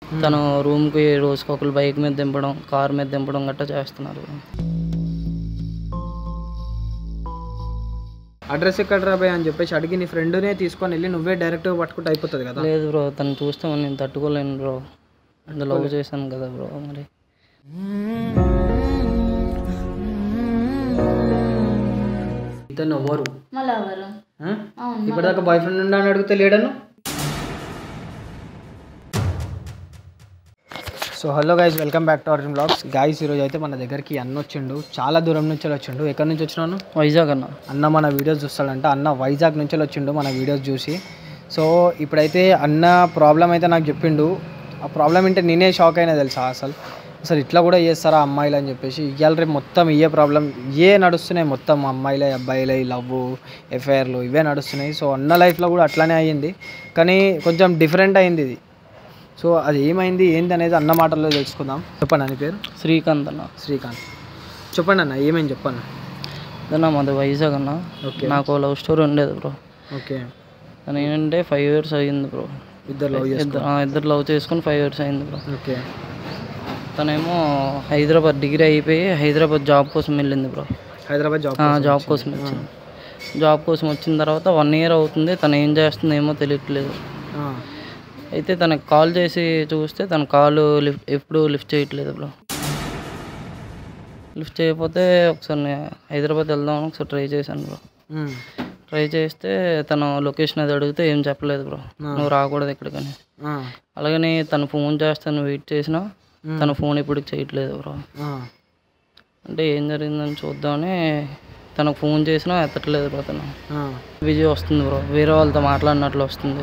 తను రూమ్కి రోజుకి ఒకరు బైక్ మీద దింపడం కార్ మీద దింపడం గట్టా చేస్తున్నారు అడ్రస్ ఎక్కడ రాబాయ్ అని చెప్పేసి అడిగి నీ ఫ్రెండ్నే తీసుకొని వెళ్ళి నువ్వే డైరెక్ట్గా పట్టుకుంటే అయిపోతుంది కదా లేదు బ్రో తను చూస్తే మరి నేను తట్టుకోలేను బ్రో లవ్ చేశాను కదా బ్రో మరి ఇతను ఎవరు మళ్ళీ ఎవరు ఆ? ఇప్పటిదాకా బాయ్ ఫ్రెండ్ ఉండా అని అడిగితే లేడను so hello guys welcome back to our blogs guys ఈరోజు అయితే మన దగ్గరికి అన్న వచ్చిండు చాలా దూరం నుంచి వచ్చిండు ఎక్కడి నుంచి వచ్చినాను వైజాగ్ అన్న అన్న మన వీడియోస్ చూస్తాడంట అన్న వైజాగ్ నుంచి వచ్చిండు మన వీడియోస్ చూసి సో ఇప్పుడైతే అన్న ప్రాబ్లం అయితే నాకు చెప్పిండు ఆ ప్రాబ్లం ఏంటంటే నేనే షాక్ అయినా తెలుసా అసలు అసలు ఇట్లా కూడా చేస్తారా అమ్మాయిలు అని చెప్పేసి ఇవాళ రేపు మొత్తం ఇవే ప్రాబ్లం ఇవే నడుస్తున్నాయి మొత్తం అమ్మాయిలే అబ్బాయిలే లవ్ ఎఫ్ఐఆర్లు ఇవే నడుస్తున్నాయి సో అన్న లైఫ్లో కూడా అట్లానే అయ్యింది కానీ కొంచెం డిఫరెంట్ అయింది ఇది సో అది ఏమైంది ఏంది అనేది అన్న మాటల్లో తెలుసుకుందాం చెప్పండి అని పేరు శ్రీకాంత్ అన్న శ్రీకాంత్ చెప్పండి అన్న ఏమైంది చెప్పండి అన్న మాది వైజాగ్ అన్న ఓకే నాకు లవ్ స్టోరీ ఉండేది బ్రో ఓకే తను ఏంటంటే ఫైవ్ ఇయర్స్ అయ్యింది బ్రో ఇద్దరు లవ్ ఇద్దరు ఆ, ఇద్దరు లవ్ చేసుకుని ఫైవ్ ఇయర్స్ అయింది బ్రో ఓకే తనేమో హైదరాబాద్ డిగ్రీ అయిపోయి హైదరాబాద్ జాబ్ కోసం వెళ్ళింది బ్రో హైదరాబాద్ జాబ్ ఆ, జాబ్ కోసం వచ్చింది జాబ్ కోసం వచ్చిన తర్వాత వన్ ఇయర్ అవుతుంది తను ఏం చేస్తుందో ఏమో తెలియట్లేదు ఆ, అయితే తనకు కాల్ చేసి చూస్తే తన కాల్ లిఫ్ట్ ఎప్పుడు లిఫ్ట్ చేయట్లేదు బ్రో లిఫ్ట్ చేయకపోతే ఒకసారి నే- హైదరాబాద్ వెళ్దామని ఒకసారి ట్రై చేశాను బ్రో ఉమ్, ట్రై చేస్తే తన లొకేషన్ అది అడిగితే ఏం చెప్పలేదు బ్రో నువ్వు రాకూడదు ఇక్కడికని ఆ, అలాగని తను ఫోన్ చేస్తాను వెయిట్ చేసినా తన ఫోన్ ఇప్పుడు చేయట్లేదు బ్రో ఆ, అంటే ఏం జరిగిందని చూద్దామని తనకు ఫోన్ చేసినా ఎత్తట్లేదు బ్రో తను ఆ. బిజీ వస్తుంది బ్రో వేరే వాళ్ళతో మాట్లాడినట్లు వస్తుంది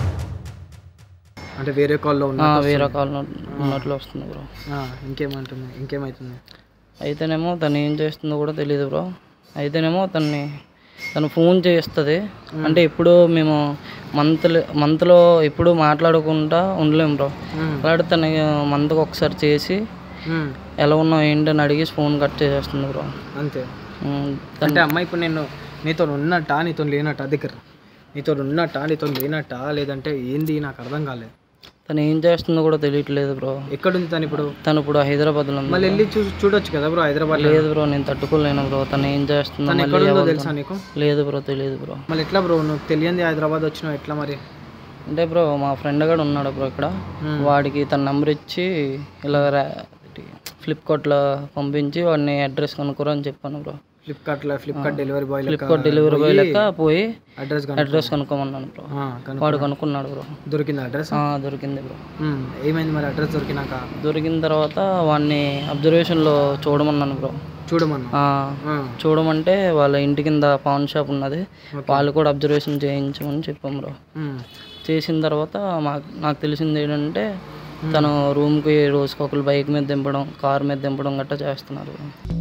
అంటే వేరే కాల్లో ఉన్నా ఆ, వేరే కాల్ ఉన్నట్లు వస్తుంది బ్రో ఆ, ఇంకేమంటుంది ఇంకేమైతుంది అయితేనేమో తను ఏం చేస్తుందో కూడా తెలియదు బ్రో అయితేనేమో తన్ని తను ఫోన్ చేస్తుంది అంటే ఎప్పుడు మేము మంత్లో మంత్లో ఎప్పుడు మాట్లాడకుండా ఉండలేము బ్రో ఉమ్, అలాంటి తన మంత్కి ఒకసారి చేసి ఉమ్, ఎలా ఉన్నావు ఏంటని అడిగి ఫోన్ కట్ చేసేస్తుంది బ్రో అంతే ఉమ్, అంటే అమ్మాయి ఇప్పుడు నేను నీతో ఉన్నట్టా నీతో లేనట్టా దగ్గర నీతో ఉన్నట్టా నీతో లేనట్టా లేదంటే ఏంది నాకు అర్థం కాలేదు తను ఏం చేస్తుందో కూడా తెలియట్లేదు బ్రో ఎక్కడుంది తను ఇప్పుడు తను ఇప్పుడు హైదరాబాద్లో ఉంది మళ్ళీ వెళ్ళి చూ చూడొచ్చు కదా బ్రో హైదరాబాద్ లేదు బ్రో నేను తట్టుకోలేను బ్రో తను ఏం చేస్తుందో తను మళ్ళీ ఎక్కడుందో ఎవరితో- తెలుసా నీకు లేదు బ్రో తెలియదు బ్రో మళ్ళీ ఎట్లా బ్రో నువ్వు తెలియంది హైదరాబాద్ వచ్చినావు ఎట్లా మరి అంటే బ్రో మా ఫ్రెండ్ కూడా ఉన్నాడు బ్రో ఇక్కడ వాడికి తన నెంబర్ ఇచ్చి ఇలా ఫ్లిప్కార్ట్లో పంపించి వాడిని అడ్రస్ కనుక్కోరు అని చెప్పాను బ్రో ఫ్లిప్కార్ట్లో ఫ్లిప్కార్ట్ డెలివరీ బాయ్ లెక్క ఫ్లిప్కార్ట్ డెలివరీ బాయ్ లెక్క పోయి అడ్రస్ అడ్రస్ కనుక్కోమన్నాను బ్రో కను వాడు కనుక్కున్నాడు బ్రో దొరికింది అడ్రస్ ఆ, దొరికింది బ్రో ఏమైంది మరి అడ్రస్ దొరికినాక దొరికిన తర్వాత వాడిని అబ్జర్వేషన్లో చూడమన్నాను బ్రో చూడమన్నా ఆ, ఆ, చూడమంటే వాళ్ళ ఇంటి కింద పాన్ షాప్ ఉన్నది వాళ్ళు కూడా అబ్జర్వేషన్ చేయించమని చెప్పాం బ్రో ఉమ్, చేసిన తర్వాత మాకు నాకు తెలిసింది ఏంటంటే తను రూమ్కి రోజుకి ఒకరు బైక్ మీద దింపడం కార్ మీద దింపడం గట్టా చేస్తున్నారు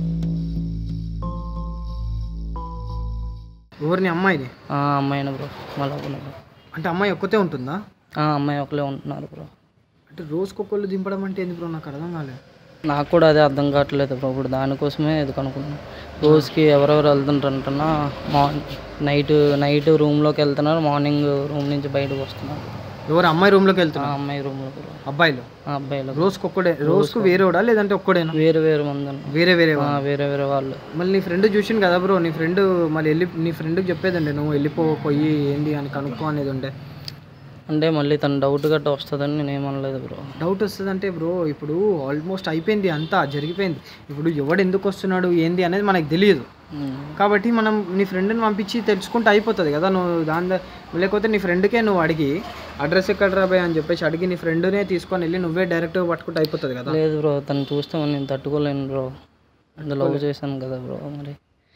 ఎవరిని అమ్మాయిని ఆ అమ్మాయిన బ్రో మళ్ళీ బ్రో అంటే అమ్మాయి ఒక్కతే ఉంటుందా ఆ అమ్మాయి ఒకలే ఉంటున్నారు బ్రో అంటే రోజుకొకళ్ళు దింపడం అంటే ఏంది బ్రో నాకు అర్థం కాలేదు నాకు కూడా అదే అర్థం కావట్లేదు బ్రో ఇప్పుడు దానికోసమే ఇది కనుక్కున్నాను రోజుకి ఎవరెవరు వెళ్తుంటారంటున్నా మార్నింగ్ నైట్ నైట్ రూమ్లోకి వెళ్తున్నారు మార్నింగ్ రూమ్ నుంచి బయటకు వస్తున్నారు ఎవరు అమ్మాయి రూమ్లోకి ఆ వెళ్తున్నా అమ్మాయి రూమ్లో బ్రో అబ్బాయిలు ఆ అబ్బాయిలు రోజుకొక్కడే రోజుకు వేరేవాడా లేదంటే ఒక్కడేనా వేరు వేరు మంది ఉన్నారు. వేరే వేరే ఆ, వేరే వేరే వాళ్ళు మళ్ళీ నీ ఫ్రెండ్ చూసిండు కదా బ్రో నీ ఫ్రెండ్ మళ్ళీ వెళ్ళి నీ ఫ్రెండ్కి చెప్పేదండి నువ్వు వెళ్ళిపో పోయి ఏంది అని కనుక్కో అనేది ఉండే అంటే మళ్ళీ తన డౌట్ గట్ట వస్తుందని నేను ఏమనలేదు బ్రో డౌట్ వస్తుందంటే బ్రో ఇప్పుడు ఆల్మోస్ట్ అయిపోయింది అంతా జరిగిపోయింది ఇప్పుడు ఎవడు ఎందుకు వస్తున్నాడు ఏంది అనేది మనకు తెలియదు కాబట్టి మనం నీ ఫ్రెండ్ని పంపించి తెలుసుకుంటే అయిపోతుంది కదా నువ్వు దాని ద- లేకపోతే నీ ఫ్రెండ్కే నువ్వు అడిగి అడ్రస్ ఎక్కడ రాబాయ్ అని చెప్పేసి అడిగి నీ ఫ్రెండ్నే తీసుకొని వెళ్ళి నువ్వే డైరెక్ట్గా పట్టుకుంటే అయిపోతుంది కదా లేదు బ్రో తను చూస్తే మరి నేను తట్టుకోలేను బ్రో లవ్ చేశాను కదా బ్రో మరి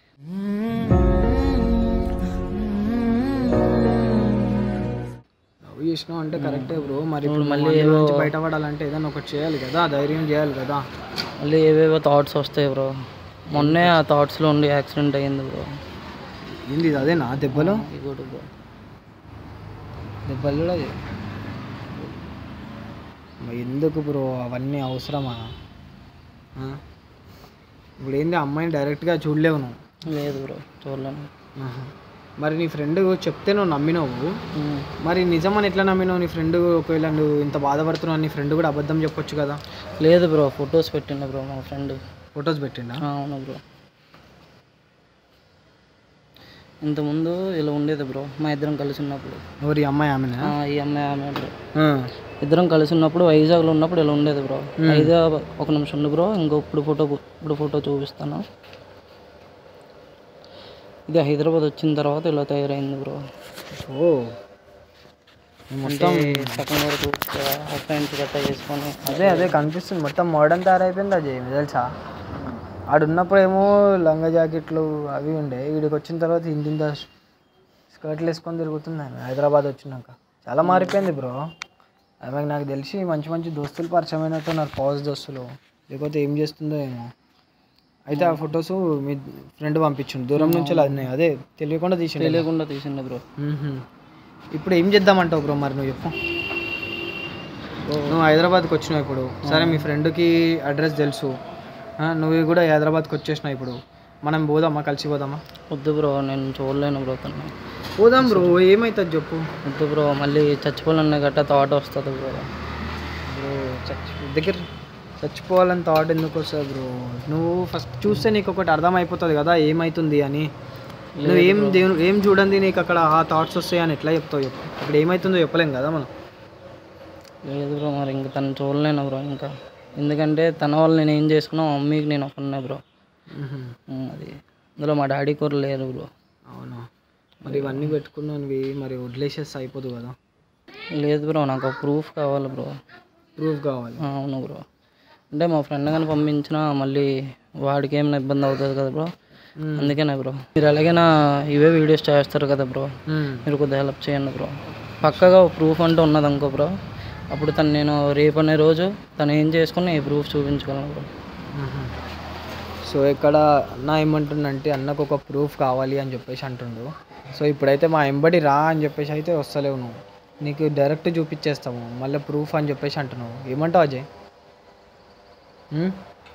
లవ్ చేసినావు అంటే కరెక్టే బ్రో మరి ఇప్పుడు మళ్ళీ నుంచి బయటపడాలంటే ఏదైనా ఒకటి చేయాలి కదా ధైర్యం చేయాలి కదా మళ్ళీ ఏవేవో థాట్స్ వస్తాయి బ్రో మొన్నే ఆ థాట్స్లో ఉండి యాక్సిడెంట్ అయ్యింది బ్రో ఏంది ఇది అదేనా దెబ్బలు ఇంకోటి బ్రో దెబ్బలు కూడా అది మరి ఎందుకు బ్రో అవన్నీ అవసరమా ఆ? ఇప్పుడు ఏంది ఆ అమ్మాయిని డైరెక్ట్గా చూడలేవు నువ్వు లేదు బ్రో చూడలేను ఆహా. మరి నీ ఫ్రెండ్ చెప్తే నువ్వు నమ్మినావు ఉమ్. మరి నిజమని ఎట్లా నమ్మినావు నీ ఫ్రెండ్ ఒకవేళ నువ్వు ఇంత బాధపడుతున్నావు నీ ఫ్రెండ్ కూడా అబద్ధం చెప్పొచ్చు కదా లేదు బ్రో ఫొటోస్ పెట్టిండు బ్రో మా ఫ్రెండ్ ఫొటోస్ పెట్టిండా అవును బ్రో ఇంతకుముందు ఇలా ఉండేది బ్రో మా ఇద్దరం కలిసి ఉన్నప్పుడు ఎవరి అమ్మాయి ఆమెనా ఆ, ఈ అమ్మాయి ఆమె బ్రో ఆ. ఇద్దరం కలిసి ఉన్నప్పుడు వైజాగ్లో ఉన్నప్పుడు ఇలా ఉండేది బ్రో వైజాగ్ ఒక నిమిషం ఉండు బ్రో ఇంకో ఇప్పుడు ఫోటో ఇప్పుడు ఫోటో చూపిస్తాను ఇది హైదరాబాద్ వచ్చిన తర్వాత ఇలా తయారైంది బ్రో ఓ మొత్తం సగం వరకు ఫ్రెండ్స్ గట్టా చేసుకొని అదే అదే కనిపిస్తుంది మొత్తం మోడర్న్ తయారైపోయింది అజయ్ తెలుసా ఆడున్నప్పుడు ఏమో లంగా జాకెట్లు అవి ఉండే వీడికి వచ్చిన తర్వాత ఇంత స్కర్ట్లు వేసుకొని తిరుగుతుంది ఆమె హైదరాబాద్ వచ్చినాక చాలా మారిపోయింది బ్రో ఆమెకు నాకు తెలిసి మంచి మంచి దోస్తులు పరిచయం అయినట్టు నాకు పాజ్ దోస్తులు లేకపోతే ఏం చేస్తుందో ఏమో అయితే ఆ ఫొటోస్ మీ ఫ్రెండ్ పంపించిండు దూరం నుంచి అది అదే తెలియకుండా తీసిండు తెలియకుండా తీసింది బ్రో మ్మ్హ్మ్. ఇప్పుడు ఏం చేద్దామంటావు బ్రో మరి నువ్వు చెప్పు నువ్వు హైదరాబాద్కి వచ్చినావు ఇప్పుడు సరే మీ ఫ్రెండ్కి అడ్రస్ తెలుసు ఆ, నువ్వు కూడా హైదరాబాద్కి వచ్చేసినావు ఇప్పుడు మనం పోదామా కలిసి పోదామా వద్దు బ్రో నేను చూడలేను బ్రో తను పోదాం బ్రో ఏమవుతుంది చెప్పు వద్దు బ్రో మళ్ళీ చచ్చిపోవాలన్న గట్టా థాట్ వస్తుంది బ్రో బ్రో చచ్చి దగ్గర చచ్చిపోవాలని థాట్ ఎందుకు వస్తుంది బ్రో నువ్వు ఫస్ట్ చూస్తే నీకు ఒకటి అర్థమైపోతుంది కదా ఏమవుతుంది అని నువ్వు ఏం దేని- ఏం చూడండి నీకు అక్కడ ఆ థాట్స్ వస్తాయి అని ఎట్లా చెప్తావు చెప్పు ఇప్పుడు ఏమవుతుందో చెప్పలేం కదా మనం లేదు బ్రో మరి ఇంకా తను చూడలేను బ్రో ఇంకా ఎందుకంటే తన వల్ల నేను ఏం చేసుకున్నా మా మమ్మీకి నేను ఒకనే బ్రో మ్మ్హ్మ్. ఉమ్, అది అందులో మా డాడీ కూడా లేరు బ్రో అవునా మరి ఇవన్నీ పెట్టుకున్నవి మరి వదిలేసేస్తే అయిపోదు కదా లేదు బ్రో నాకు ప్రూఫ్ కావాలి బ్రో ప్రూఫ్ కావాలి ఆ, అవును బ్రో అంటే మా ఫ్రెండ్ కానీ పంపించినా మళ్ళీ వాడికి ఏమైనా ఇబ్బంది అవుతుంది కదా బ్రో మ్మ్. అందుకేనే బ్రో మీరు ఎలాగైనా ఇవే వీడియోస్ చేస్తారు కదా బ్రో మ్మ్. మీరు కొద్దిగా హెల్ప్ చేయండి బ్రో పక్కగా ప్రూఫ్ అంటూ ఉన్నది అనుకో బ్రో అప్పుడు తను నేను రేపు అనే రోజు తను ఏం చేసుకుని ఈ ప్రూఫ్ చూపించగలను బ్రో మ్మ్. సో ఇక్కడ అన్న ఏమంటుండంటే అన్నకు ఒక ప్రూఫ్ కావాలి అని చెప్పేసి అంటుండు సో ఇప్పుడైతే మా ఎంబడి రా అని చెప్పేసి అయితే వస్తలేవు నువ్వు నీకు డైరెక్ట్ చూపించేస్తాము మళ్ళీ ప్రూఫ్ అని చెప్పేసి అంటున్నావు ఏమంటావు అజయ్ మ్మ్?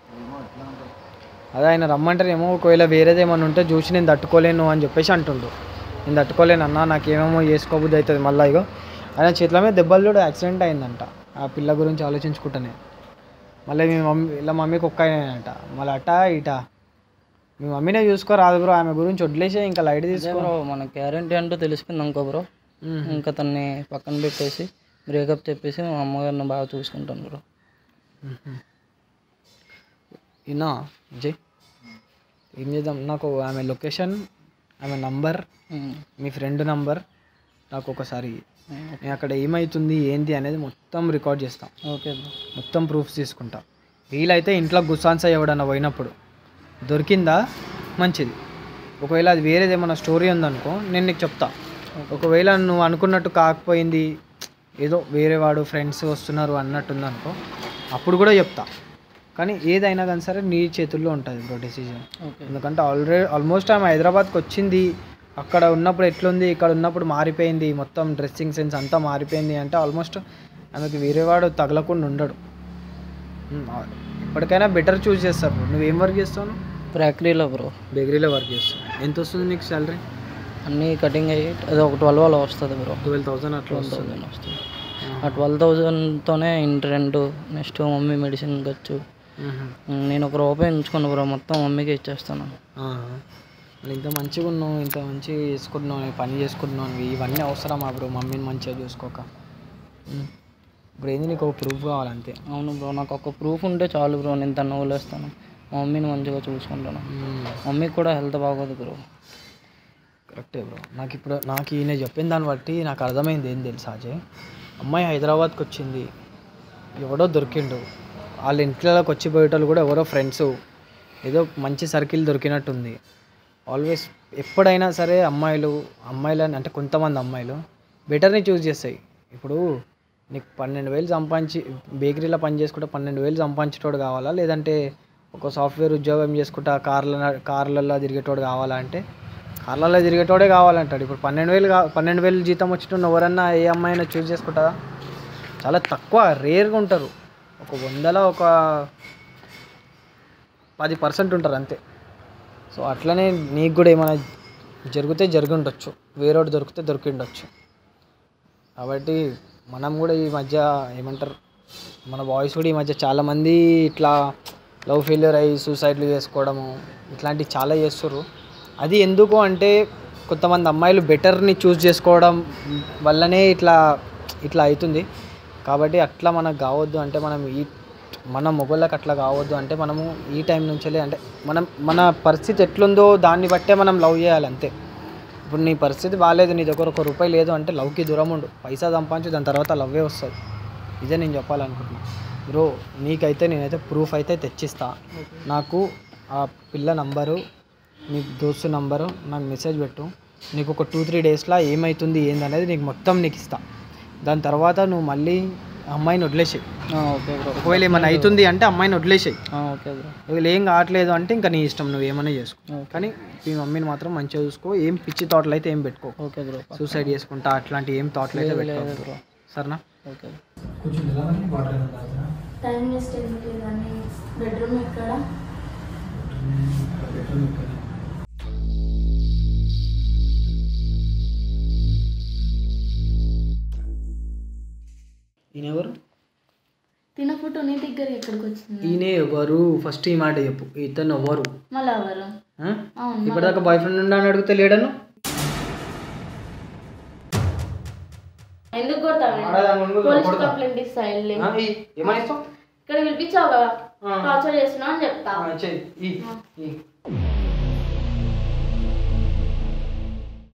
అదే ఆయన రమ్మంటారేమో ఒకవేళ వేరేది ఏమన్నా ఉంటే చూసి నేను తట్టుకోలేను అని చెప్పేసి అంటుండు నేను తట్టుకోలేను అన్న నాకేమేమో చేసుకోబుద్ధి అవుతుంది మళ్ళీ ఇగో ఆయన చేతుల మీద దెబ్బలు కూడా యాక్సిడెంట్ అయిందంట ఆ పిల్ల గురించి ఆలోచించుకుంటానే మళ్ళీ మీ మమ్మీ ఇలా మమ్మీకి ఒక్క ఆయనంట మళ్ళీ అటా ఇటా మీ మమ్మీనే చూసుకోరాదు బ్రో ఆమె గురించి వదిలేసే ఇంకా లైట్ అదే తీసుకో బ్రో మన గ్యారంటీ అంటూ తెలిసిపోయింది అనుకో బ్రో మ్మ్. ఇంకా తన్ని పక్కన పెట్టేసి బ్రేకప్ చెప్పేసి మా అమ్మగారిని బాగా చూసుకుంటాను బ్రో మ్మ్. ఇన్నా జై ఏం చేద్దాం నాకు ఆమె లొకేషన్ ఆమె నంబర్ ఉమ్. మీ ఫ్రెండ్ నంబర్ నాకు ఒకసారి ఉమ్. నేను అక్కడ ఏమవుతుంది ఏంటి అనేది మొత్తం రికార్డ్ చేస్తాం ఓకే బ్రో మొత్తం ప్రూఫ్స్ తీసుకుంటా వీలైతే ఇంట్లో గుసాన్సా ఎవడన్నా పోయినప్పుడు దొరికిందా మంచిది ఒకవేళ అది వేరేది ఏమన్నా స్టోరీ ఉందనుకో నేను నీకు చెప్తా ఒకవేళ నువ్వు అనుకున్నట్టు కాకపోయింది ఏదో వేరే వాడు ఫ్రెండ్స్ వస్తున్నారు అన్నట్టుందనుకో అప్పుడు కూడా చెప్తా కానీ ఏదైనా కానీ సరే నీ చేతుల్లో ఉంటుంది బ్రో డెసిజన్ ఓకే ఎందుకంటే ఆల్రెడీ ఆల్మోస్ట్ ఆమె హైదరాబాద్కి వచ్చింది అక్కడ ఉన్నప్పుడు ఎట్లుంది ఇక్కడ ఉన్నప్పుడు మారిపోయింది మొత్తం డ్రెస్సింగ్ సెన్స్ అంతా మారిపోయింది అంటే ఆల్మోస్ట్ ఆమెకి వేరేవాడు తగలకుండా ఉండడు ఉమ్, ఆ- ఇప్పటికైనా బెటర్ చూస్ చేస్తారు bro. నువ్వేం వర్క్ చేస్తావు ప్రాక్రీలో బ్రో బేకరీలో వర్క్ చేస్తావు ఎంత వస్తుంది నీకు శాలరీ అన్నీ కటింగ్ అయ్యి అది ఒక ట్వెల్వ్ అలా వస్తుంది బ్రో ట్వెల్వ్ థౌసండ్ అట్లా ట్వెల్వ్ వస్తుంది థౌసండ్ వస్తుంది ఆ ట్వెల్వ్ థౌజండ్తోనే ఇంటి రెంట్ నెక్స్ట్ మమ్మీ మెడిసిన్ ఖర్చు మ్మ్. ఉమ్, నేను ఒక రూపాయి ఉంచుకున్నా బ్రో మొత్తం మమ్మీకి ఇచ్చేస్తాను ఆ. మరి ఇంత మంచిగా ఉన్నావు ఇంత మంచిగా చేసుకుంటున్నావు నీ పని చేసుకుంటున్నావు ఇవన్నీ అవసరమా బ్రో మమ్మీని మంచిగా చూసుకోక ఉమ్. ఇప్పుడు ఏంది నీకు ఒక ప్రూఫ్ కావాలంతే అవును బ్రో నాకు ఒక ప్రూఫ్ ఉంటే చాలు బ్రో నేను తను వదిలేస్తాను మా మమ్మీని మంచిగా చూసుకుంటాను ఉమ్. మమ్మీకి కూడా హెల్త్ బాగోదు బ్రో కరెక్టే బ్రో నాకు ఇప్పుడు నాకు ఈయన చెప్పిన దాన్ని బట్టి నాకు అర్థమైంది ఏం తెలుసా అజయ్ అమ్మాయి హైదరాబాద్కి వచ్చింది ఎవడో దొరికిండు వాళ్ళ ఇంట్లోకి వచ్చి పోయేటోళ్ళు కూడా ఎవరో ఫ్రెండ్స్ ఏదో మంచి సర్కిల్ దొరికినట్టుంది ఆల్వేస్ ఎప్పుడైనా సరే అమ్మాయిలు అమ్మాయిలని అంటే కొంతమంది అమ్మాయిలు బెటర్ని చూస్ చేస్తాయి ఇప్పుడు నీకు పన్నెండు వేలు సంపాదించి బేకరీలో పని చేసుకుంటే పన్నెండు వేలు సంపాదించేటోడు కావాలా లేదంటే ఒక సాఫ్ట్వేర్ ఉద్యోగం చేసుకుంటా కార్ల కార్లలో తిరిగేటోడు కావాలా అంటే కార్లలో తిరిగేటోడే కావాలంటాడు ఇప్పుడు పన్నెండు వేలు కా పన్నెండు వేలు జీతం వచ్చేటోడు ఎవరన్నా ఏ అమ్మాయినా చూస్ చేసుకుంటుందా చాలా తక్కువ రేర్గా ఉంటారు ఒక వందలో ఒక పది పర్సెంట్ ఉంటారు అంతే సో అట్లనే నీకు కూడా ఏమైనా జరిగితే జరిగి ఉండొచ్చు వేరేవాడు దొరికితే దొరికి ఉండొచ్చు కాబట్టి మనం కూడా ఈ మధ్య ఏమంటారు మన బాయ్స్ కూడా ఈ మధ్య చాలామంది ఇట్లా లవ్ ఫెయిల్యూర్ అయ్యి సూసైడ్లు చేసుకోవడము ఇట్లాంటివి చాలా చేస్తుర్రు అది ఎందుకు అంటే కొంతమంది అమ్మాయిలు బెటర్ని చూస్ చేసుకోవడం వల్లనే ఇట్లా ఇట్లా అవుతుంది కాబట్టి అట్లా మనకు కావద్దు అంటే మనం ఈ మన మొగళ్ళకి అట్లా కావద్దు అంటే మనము ఈ టైం నుంచెలే అంటే మనం మన పరిస్థితి ఎట్లుందో దాన్ని బట్టే మనం లవ్ చేయాలి అంతే ఇప్పుడు నీ పరిస్థితి బాగాలేదు నీ దగ్గర ఒక రూపాయి లేదు అంటే లవ్కి దూరం ఉండు పైసా సంపాదించు దాని తర్వాత లవ్వే వస్తుంది ఇదే నేను చెప్పాలనుకుంటున్నా బ్రో నీకైతే నేనైతే ప్రూఫ్ అయితే తెచ్చిస్తా నాకు ఆ పిల్ల నంబరు నీ దోస్తు నంబరు నాకు మెసేజ్ పెట్టు నీకు ఒక టూ త్రీ డేస్లో ఏమవుతుంది ఏందనేది నీకు మొత్తం నీకు ఇస్తా దాని తర్వాత నువ్వు మళ్ళీ ఆ అమ్మాయిని వదిలేసేయి ఓకే బ్రో ఒకవేళ ఏమైనా అవుతుంది అంటే అమ్మాయిని వదిలేసేయి ఓకే బ్రో ఒకవేళ ఏం కావట్లేదు అంటే ఇంకా నీ ఇష్టం నువ్వు ఏమైనా చేసుకో ఓకే. కానీ మీ మమ్మీని మాత్రం మంచిగా చూసుకో ఏం పిచ్చి థాట్లు అయితే ఏం పెట్టుకో ఓకే బ్రో సూసైడ్ చేసుకుంటా అట్లాంటి ఏం థాట్లు అయితే లేదు పెట్టుకో బ్రో సరేనా ఓకే కొంచెం వాటర్ టైం వేస్ట్ ఎందుకు కానీ బెడ్రూమ్ ఎక్కడ ఈయన ఎవరు తిన ఫోటో నీ దగ్గర ఎక్కడికి వచ్చింది ఈయన ఎవరు ఫస్ట్ ఈ మాట చెప్పు ఇతను ఎవరు మళ్ళీ ఎవరు ఆ? అవును ఇప్పటిదాకా బాయ్ ఫ్రెండ్ ఉండా అని అడిగితే లేడను ఎందుకు కొడతావు ఆడదాని ముందు పోలీస్ కొడతా. కంప్లైంట్ ఇస్తా వెళ్ళి ఆ, ఈ, ఏమని ఇస్తావు ఇక్కడ పిలిపించావు కదా ఆ. టార్చర్ చేస్తున్నా అని చెప్తా ఆ, చెయ్యి. ఈ, ఈ.